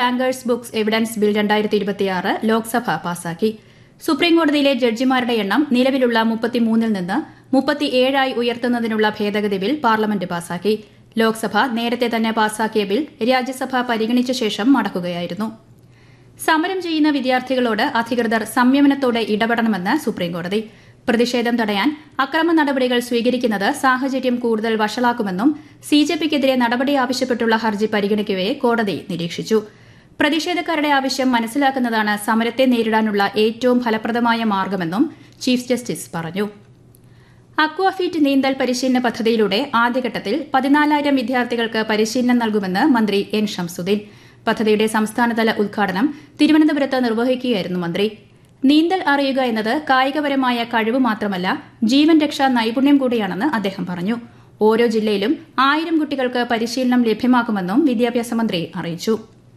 bankers books evidence bill രണ്ടായിരത്തി ഇരുപത്തിയാറ് ലോക്സഭ പാസാക്കി സുപ്രീംകോടതിയിലെ ജഡ്ജിമാരുടെ എണ്ണം നിലവിലുള്ള മുപ്പത്തിമൂന്നിൽ നിന്ന് മുപ്പത്തിയേഴായി ഉയർത്തുന്നതിനുള്ള ഭേദഗതി ബിൽ പാർലമെന്റ് പാസാക്കി ലോക്സഭ നേരത്തെ തന്നെ പാസാക്കിയ ബിൽ രാജ്യസഭ പരിഗണിച്ച ശേഷം മടക്കുകയായിരുന്നു സമരം ചെയ്യുന്ന വിദ്യാർത്ഥികളോട് അധികൃതർ സംയമനത്തോടെ ഇടപെടണമെന്ന് സുപ്രീംകോടതി പ്രതിഷേധം തടയാൻ അക്രമ നടപടികൾ സ്വീകരിക്കുന്നത് സാഹചര്യം കൂടുതൽ വഷളാക്കുമെന്നും സിജെപിക്കെതിരെ നടപടി ആവശ്യപ്പെട്ടുള്ള ഹർജി പരിഗണിക്കവെ കോടതി നിരീക്ഷിച്ചു പ്രതിഷേധക്കാരുടെ ആവശ്യം മനസ്സിലാക്കുന്നതാണ് സമരത്തെ നേരിടാനുള്ള ഏറ്റവും ഫലപ്രദമായ മാർഗമെന്നും ചീഫ് ജസ്റ്റിസ് പറഞ്ഞു അക്വാഫീറ്റ് നീന്തൽ പരിശീലന പദ്ധതിയിലൂടെ ആദ്യഘട്ടത്തിൽ പതിനാലായിരം വിദ്യാർത്ഥികൾക്ക് പരിശീലനം നൽകുമെന്ന് മന്ത്രി എൻ ഷംസുദ്ദീൻ പദ്ധതിയുടെ സംസ്ഥാനതല ഉദ്ഘാടനം തിരുവനന്തപുരത്ത് നിർവഹിക്കുകയായിരുന്നു മന്ത്രി നീന്തൽ അറിയുക എന്നത് കായികപരമായ കഴിവ് മാത്രമല്ല ജീവൻ രക്ഷാ നൈപുണ്യം കൂടിയാണെന്ന് അദ്ദേഹം പറഞ്ഞു ഓരോ ജില്ലയിലും ആയിരം കുട്ടികൾക്ക് പരിശീലനം ലഭ്യമാക്കുമെന്നും വിദ്യാഭ്യാസ മന്ത്രി അറിയിച്ചു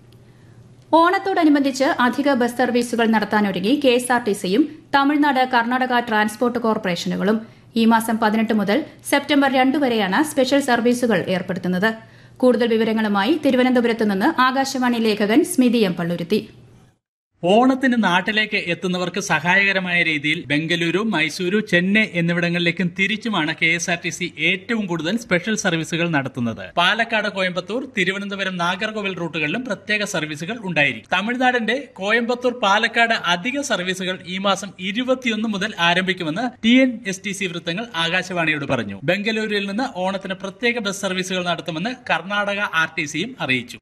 ഓണത്തോടനുബന്ധിച്ച് അധിക ബസ് സർവീസുകൾ നടത്താനൊരുങ്ങി കെഎസ്ആർടിസിയും തമിഴ്നാട് കർണാടക ട്രാൻസ്പോർട്ട് കോർപ്പറേഷനുകളും ഈ മാസം പതിനെട്ട് മുതൽ സെപ്റ്റംബർ രണ്ട് വരെയാണ് സ്പെഷ്യൽ സർവീസുകൾ ഏർപ്പെടുത്തുന്നത് കൂടുതൽ വിവരങ്ങളുമായി തിരുവനന്തപുരത്ത് നിന്ന് ആകാശവാണി ലേഖകൻ സ്മിതി എം പള്ളുരുത്തി ഓണത്തിന് നാട്ടിലേക്ക് എത്തുന്നവർക്ക് സഹായകരമായ രീതിയിൽ ബംഗലൂരു മൈസൂരു ചെന്നൈ എന്നിവിടങ്ങളിലേക്കും തിരിച്ചുമാണ് K S R T C ഏറ്റവും കൂടുതൽ സ്പെഷ്യൽ സർവീസുകൾ നടത്തുന്നത് പാലക്കാട് കോയമ്പത്തൂർ തിരുവനന്തപുരം നാഗർകോവിൽ റൂട്ടുകളിലും പ്രത്യേക സർവീസുകൾ ഉണ്ടായിരിക്കും തമിഴ്നാടിന്റെ കോയമ്പത്തൂർ പാലക്കാട് അധിക സർവീസുകൾ ഈ മാസം ഇരുപത്തിയൊന്ന് മുതൽ ആരംഭിക്കുമെന്ന് T N S T C വൃത്തങ്ങൾ ആകാശവാണിയോട് പറഞ്ഞു ബംഗലൂരുവിൽ നിന്ന് ഓണത്തിന് പ്രത്യേക ബസ് സർവീസുകൾ നടത്തുമെന്ന് കർണാടക ആർ ടി സിയും അറിയിച്ചു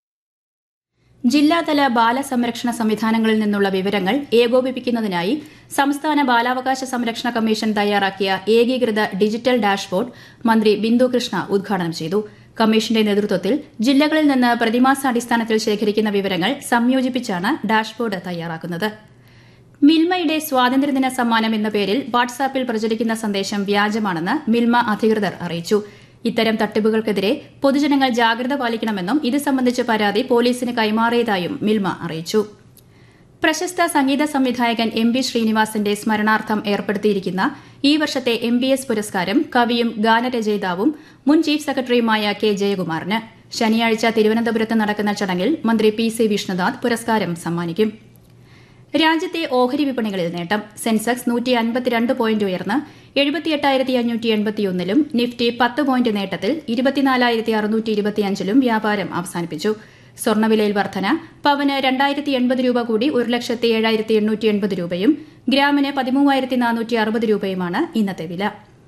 ജില്ലാതല ബാലസംരക്ഷണ സംവിധാനങ്ങളിൽ നിന്നുള്ള വിവരങ്ങൾ ഏകോപിപ്പിക്കുന്നതിനായി സംസ്ഥാന ബാലാവകാശ സംരക്ഷണ കമ്മീഷൻ തയ്യാറാക്കിയ ഏകീകൃത ഡിജിറ്റൽ ഡാഷ്ബോർഡ് മന്ത്രി ബിന്ദു കൃഷ്ണ ഉദ്ഘാടനം ചെയ്തു കമ്മീഷന്റെ നേതൃത്വത്തിൽ ജില്ലകളിൽ നിന്ന് പ്രതിമാസാടിസ്ഥാനത്തിൽ ശേഖരിക്കുന്ന വിവരങ്ങൾ സംയോജിപ്പിച്ചാണ് ഡാഷ്ബോർഡ് തയ്യാറാക്കുന്നത് മിൽമയുടെ സ്വാതന്ത്ര്യദിന സമ്മാനം എന്ന പേരിൽ വാട്സാപ്പിൽ പ്രചരിക്കുന്ന സന്ദേശം വ്യാജമാണെന്ന് മിൽമ അധികൃതർ അറിയിച്ചു ഇത്തരം തട്ടിപ്പുകൾക്കെതിരെ പൊതുജനങ്ങൾ ജാഗ്രത പാലിക്കണമെന്നും ഇത് സംബന്ധിച്ച പരാതി പോലീസിന് കൈമാറിയതായും മിൽമ അറിയിച്ചു പ്രശസ്ത സംഗീത സംവിധായകൻ എം ബി ശ്രീനിവാസന്റെ സ്മരണാർത്ഥം ഏർപ്പെടുത്തിയിരിക്കുന്ന ഈ വർഷത്തെ എം ബി എസ് പുരസ്കാരം കവിയും ഗാനരചയിതാവും മുൻ ചീഫ് സെക്രട്ടറിയുമായ കെ ജയകുമാറിന് ശനിയാഴ്ച തിരുവനന്തപുരത്ത് നടക്കുന്ന ചടങ്ങിൽ മന്ത്രി പി സി വിഷ്ണുനാഥ് പുരസ്കാരം സമ്മാനിക്കും രാജ്യത്തെ ഓഹരി വിപണികളിൽ നേട്ടം സെൻസെക്സ് നൂറ്റി അൻപത്തിരണ്ട് പോയിന്റ് ഉയർന്ന് എഴുപത്തിയെട്ടായിരത്തി അഞ്ഞൂറ്റി എൺപത്തിയൊന്നിലും നിഫ്റ്റി പത്ത് പോയിന്റ് നേട്ടത്തിൽ ഇരുപത്തിനാലായിരത്തി അറുന്നൂറ്റി ഇരുപത്തിയഞ്ചിലും വ്യാപാരം അവസാനിപ്പിച്ചു സ്വർണ്ണവിലയിൽ വർധന പവന് രണ്ടായിരത്തി എൺപത് രൂപ കൂടി ഒരു ലക്ഷത്തി ഏഴായിരത്തി എണ്ണൂറ്റി എൺപത് രൂപയും ഗ്രാമിന് പതിമൂവായിരത്തി നാനൂറ്റി അറുപത് രൂപയുമാണ് ഇന്നത്തെ വില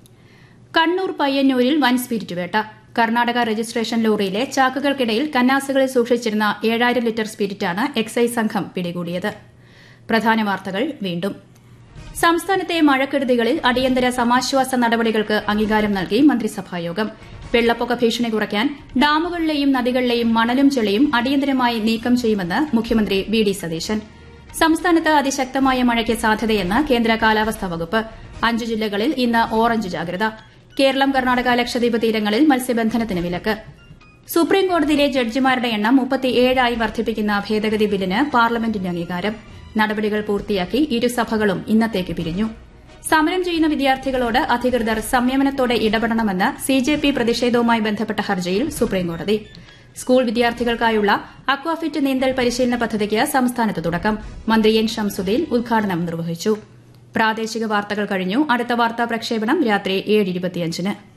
കണ്ണൂർ പയ്യന്നൂരിൽ വൻ സ്പിരിറ്റ് വേട്ട കർണാടക രജിസ്ട്രേഷൻ ലോറിയിലെ ചാക്കുകൾക്കിടയിൽ കന്നാസുകളിൽ സൂക്ഷിച്ചിരുന്ന ഏഴായിരം ലിറ്റർ സ്പിരിറ്റാണ് എക്സൈസ് സംഘം പിടികൂടിയത് പ്രധാന വാർത്തകൾ വീണ്ടും സംസ്ഥാനത്തെ മഴക്കെടുതികളിൽ അടിയന്തര സമാശ്വാസ നടപടികൾക്ക് അംഗീകാരം നൽകി മന്ത്രിസഭായോഗം വെള്ളപ്പൊക്ക ഭീഷണി കുറയ്ക്കാൻ ഡാമുകളിലെയും നദികളിലെയും മണലും ചെളിയും അടിയന്തരമായി നീക്കം ചെയ്യുമെന്ന് മുഖ്യമന്ത്രി വി ഡി സതീശൻ സംസ്ഥാനത്ത് അതിശക്തമായ മഴയ്ക്ക് സാധ്യതയെന്ന് കേന്ദ്ര കാലാവസ്ഥാ വകുപ്പ് അഞ്ച് ജില്ലകളിൽ ഇന്ന് ഓറഞ്ച് ജാഗ്രത കേരളം കർണാടക ലക്ഷദ്വീപ് തീരങ്ങളിൽ മത്സ്യബന്ധനത്തിന് വിലക്ക് സുപ്രീം കോടതിയിലെ ജഡ്ജിമാരുടെ എണ്ണം മുപ്പത്തിയേഴായി വർദ്ധിപ്പിക്കുന്ന ഭേദഗതി ബില്ലിന് പാർലമെന്റിന്റെ അംഗീകാരം നടപടികൾ പൂർത്തിയാക്കി ഇരുസഭകളും ഇന്നത്തേക്ക് പിരിഞ്ഞു സമരം ചെയ്യുന്ന വിദ്യാർത്ഥികളോട് അധികൃതർ സംയമനത്തോടെ ഇടപെടണമെന്ന് സിജെപി പ്രതിഷേധവുമായി ബന്ധപ്പെട്ട ഹർജിയിൽ സുപ്രീംകോടതി സ്കൂൾ വിദ്യാർത്ഥികൾക്കായുള്ള അക്വാഫിറ്റ് നീന്തൽ പരിശീലന പദ്ധതിക്ക് സംസ്ഥാനത്ത് തുടക്കം മന്ത്രി എൻ ഷംസുദ്ദീൻ ഉദ്ഘാടനം നിർവഹിച്ചു പ്രാദേശിക വാർത്തകൾ കഴിഞ്ഞു അടുത്ത വാർത്താ പ്രക്ഷേപണം രാത്രി ഏഴ് ഇരുപത്തിയഞ്ചിന്